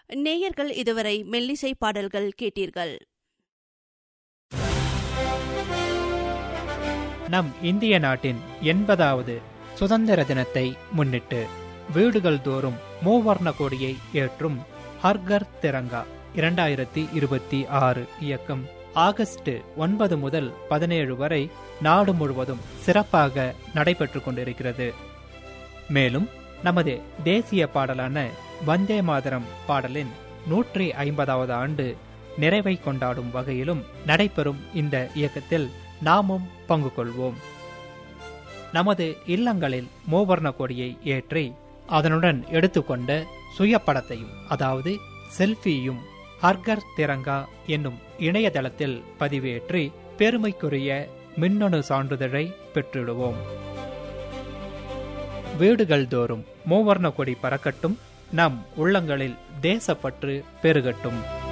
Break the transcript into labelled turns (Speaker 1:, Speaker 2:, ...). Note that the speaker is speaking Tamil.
Speaker 1: நேயர்கள் இதுவரை மெல்லிசை பாடல்கள் கேட்டீர்கள்
Speaker 2: நம் இந்திய நாட்டின் எண்பதாவது சுதந்திர தினத்தை முன்னிட்டு வீடுகள் தோறும் மூவர்ண கொடியை ஏற்றும் ஹர்கர் திரங்கா இரண்டாயிரத்தி இருபத்தி ஆறு இயக்கம் ஆகஸ்ட் ஒன்பது முதல் பதினேழு வரை நாடு முழுவதும் சிறப்பாக நடைபெற்று கொண்டிருக்கிறது மேலும் நமது தேசிய பாடலான வந்தே மாதரம் பாடலின் நூற்றி ஐம்பதாவது ஆண்டு நிறைவை கொண்டாடும் வகையிலும் நடைபெறும் இந்த இயக்கத்தில் நாமும் பங்கு கொள்வோம் நமது இல்லங்களில் மூவர்ண கொடியை ஏற்றி அதனுடன் எடுத்துக்கொண்ட சுயப்படத்தையும் அதாவது செல்ஃபியும் ஹர்கர் திரங்கா என்னும் இணையதளத்தில் பதிவேற்றி பெருமைக்குரிய மின்னணு சான்றிதழை பெற்றிடுவோம் வீடுகள் தோறும் மூவர்ண கொடி பறக்கட்டும் நம் உள்ளங்களில் தேசப்பற்று பெருகட்டும்